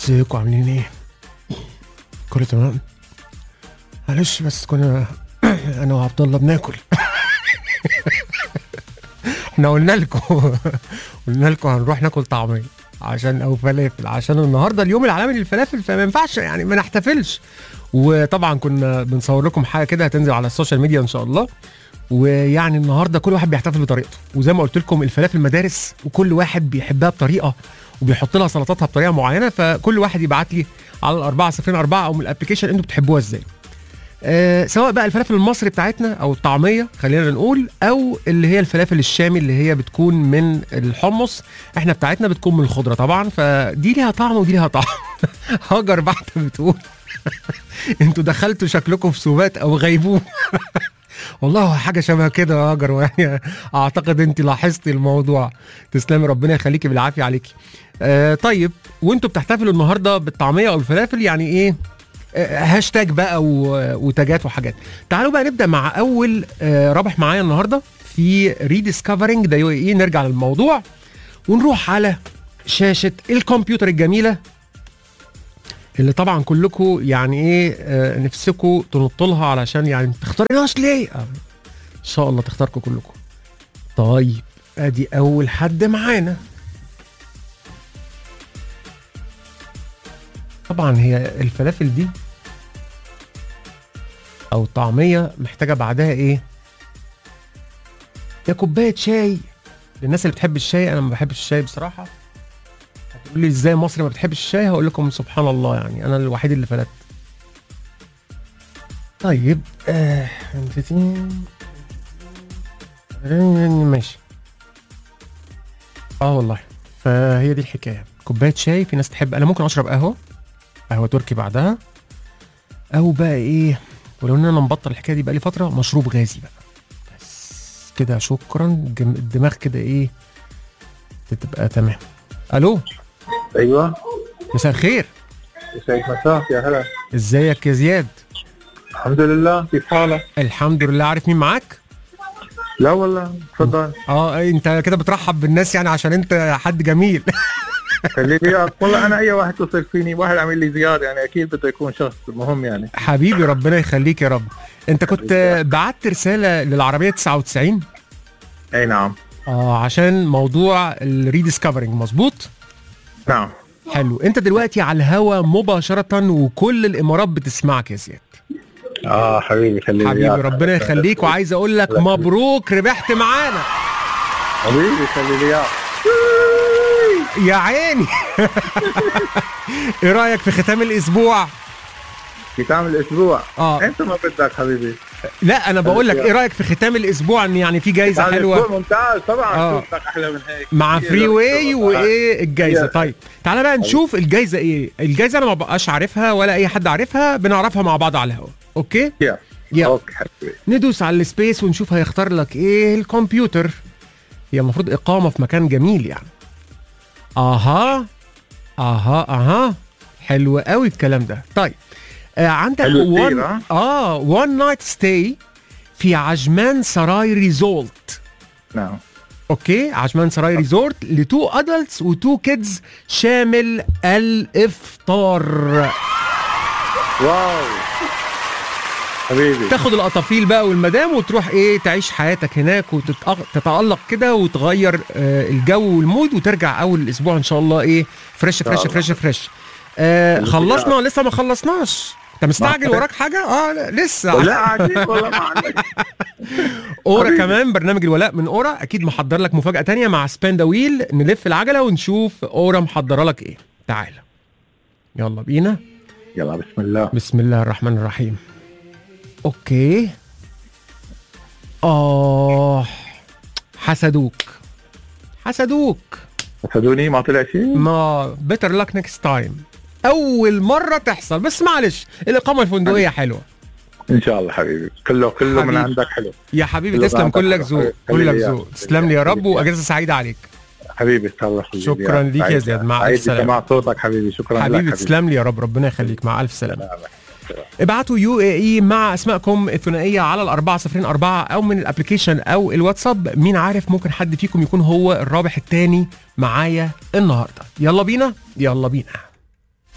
ازيكم عاملين ايه؟ كله تمام؟ معلش بس كنا انا وعبد الله بناكل احنا قلنا لكم قلنا لكم هنروح ناكل طعميه عشان او فلافل عشان النهارده اليوم العالمي للفلافل فما ينفعش يعني ما نحتفلش وطبعا كنا بنصور لكم حاجه كده هتنزل على السوشيال ميديا ان شاء الله ويعني النهارده كل واحد بيحتفل بطريقته وزي ما قلت لكم الفلافل مدارس وكل واحد بيحبها بطريقه وبيحط لها سلطاتها بطريقه معينه فكل واحد يبعت لي على الأربعة صفرين أربعة أو من الأبلكيشن أنتوا بتحبوها إزاي أه سواء بقى الفلافل المصري بتاعتنا أو الطعمية خلينا نقول أو اللي هي الفلافل الشامي اللي هي بتكون من الحمص احنا بتاعتنا بتكون من الخضرة طبعا فدي ليها طعم ودي ليها طعم هاجر بعد بتقول انتوا دخلتوا شكلكم في سبات او غيبوبه والله هو حاجه شبه كده يا هاجر يعني اعتقد انت لاحظتي الموضوع تسلمي ربنا يخليكي بالعافيه عليكي آه طيب وانتوا بتحتفلوا النهارده بالطعميه او الفلافل يعني ايه آه هاشتاج بقى و- وتاجات وحاجات تعالوا بقى نبدا مع اول آه رابح معايا النهارده في ريديسكفرنج ده ايه نرجع للموضوع ونروح على شاشه الكمبيوتر الجميله اللي طبعا كلكم يعني ايه آه نفسكم تنطوا لها علشان يعني ما تختاريناش ليه؟ آه ان شاء الله تختاركم كلكم. طيب ادي اول حد معانا. طبعا هي الفلافل دي او الطعميه محتاجه بعدها ايه؟ يا كوبايه شاي للناس اللي بتحب الشاي انا ما بحبش الشاي بصراحه هتقول لي ازاي مصر ما بتحبش الشاي هقول لكم سبحان الله يعني انا الوحيد اللي فلت طيب آه نسيتين ماشي اه والله فهي دي الحكايه كوبايه شاي في ناس تحب انا ممكن اشرب قهوه قهوه تركي بعدها او بقى ايه ولو ان انا مبطل الحكايه دي بقى لي فتره مشروب غازي بقى بس كده شكرا جم- الدماغ كده ايه تبقى تمام الو ايوه مساء الخير يسعد مساك يا هلا ازيك يا زياد الحمد لله كيف حالك؟ الحمد لله عارف مين معاك لا والله تفضل اه انت كده بترحب بالناس يعني عشان انت حد جميل خلي لي إياك. والله انا اي واحد يتصل فيني واحد عامل لي زياره يعني اكيد بده يكون شخص مهم يعني حبيبي ربنا يخليك يا رب انت كنت بعت رساله للعربيه 99 اي نعم اه عشان موضوع الريديسكفرنج مظبوط نعم حلو انت دلوقتي على الهوا مباشره وكل الامارات بتسمعك يا زياد اه حبيبي خلي لي حبيبي إياك. ربنا يخليك وعايز اقول لك مبروك ربحت معانا حبيبي خلي لي اياك يا عيني ايه رايك في ختام الاسبوع ختام الاسبوع اه انت ما بدك حبيبي لا انا بقول لك ايه رايك في ختام الاسبوع ان يعني في جايزه ختام حلوه الأسبوع ممتاز طبعا آه. شو بدك احلى من هيك مع كتير فري واي شغل. وايه الجايزه يا. طيب تعالى بقى نشوف الجايزه ايه الجايزه انا ما بقاش عارفها ولا اي حد عارفها بنعرفها مع بعض على الهوا اوكي يا يلا اوكي حبيبي ندوس على السبيس ونشوف هيختار لك ايه الكمبيوتر هي المفروض اقامه في مكان جميل يعني اها اها اها حلو قوي الكلام ده طيب آه عندك حلو كتير، وان ها؟ اه وان نايت ستاي في عجمان سراي ريزولت نعم اوكي عجمان سراي ريزورت لتو ادلتس وتو كيدز شامل الافطار واو حبيبي تاخد القطافيل بقى والمدام وتروح ايه تعيش حياتك هناك وتتألق كده وتغير آه الجو والمود وترجع اول الاسبوع ان شاء الله ايه فريش فريش الله. فريش فريش آه اللي خلصنا لسه ما خلصناش انت مستعجل ما- وراك حاجه اه لا لسه لا عجيب والله ما عندك اورا حبيبي. كمان برنامج الولاء من اورا اكيد محضر لك مفاجاه تانية مع سبان ويل نلف العجله ونشوف اورا محضره لك ايه تعال يلا بينا يلا بسم الله بسم الله الرحمن الرحيم اوكي اه حسدوك حسدوك حسدوني ما طلع شيء ما بيتر لك نيكست تايم اول مره تحصل بس معلش الاقامه الفندقيه حلوه ان شاء الله حبيبي كله كله من حبيبي. عندك حلو يا حبيبي كله تسلم بعدك كلك حلو. ذوق خلي كلك لي ذوق إياك. تسلم لي يا رب خلي لي واجازه سعيده عليك حبيبي الله يخليك شكراً يا. ليك يا سعيد- زياد. مع ألف سعيد سلامة. بسماع صوتك حبيبي شكرا حبيبي لك تسلم لي يا رب ربنا يخليك مع الف سلامه حبيبي ابعتوا يو اي اي مع اسمائكم الثنائيه على الأربعة صفرين أربعة او من الابلكيشن او الواتساب مين عارف ممكن حد فيكم يكون هو الرابح الثاني معايا النهارده يلا بينا يلا بينا